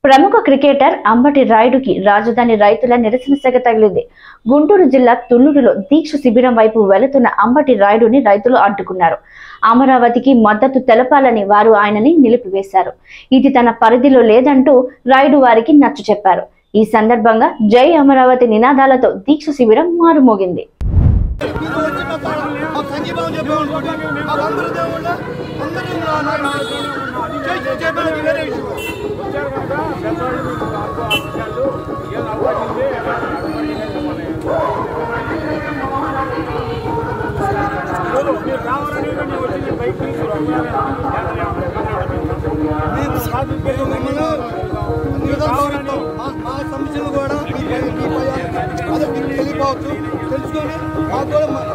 ప్రముఖ క్రికెటర్ అంబటి రాయుడుకి రాజధాని రైతుల నిరసన సెగ తగిలింది గుంటూరు జిల్లా తుళ్లూరులో దీక్ష శిబిరం వైపు వెళుతున్న అంబటి రాయుడుని రైతులు అడ్డుకున్నారు అమరావతికి మద్దతు తెలపాలని వారు ఆయనని నిలిపివేశారు ఇది తన పరిధిలో లేదంటూ రాయుడు వారికి నచ్చ చెప్పారు ఈ సందర్భంగా జై అమరావతి నినాదాలతో దీక్ష శిబిరం మారుమోగింది మాకు సంఘీభావం చెప్పామనుకోండి మాకు అందరూ దేవుళ్ళ అందరూ చేసి చెప్పడానికి వేరే విషయం మేము మిమ్మల్ని అన్ని విధాలు గౌరవిస్తాం మా మా సమస్యలు కూడా మీ పై మీ పై అదే మీకు తెలియపోవచ్చు తెలుసుకొని మాకు కూడా మా-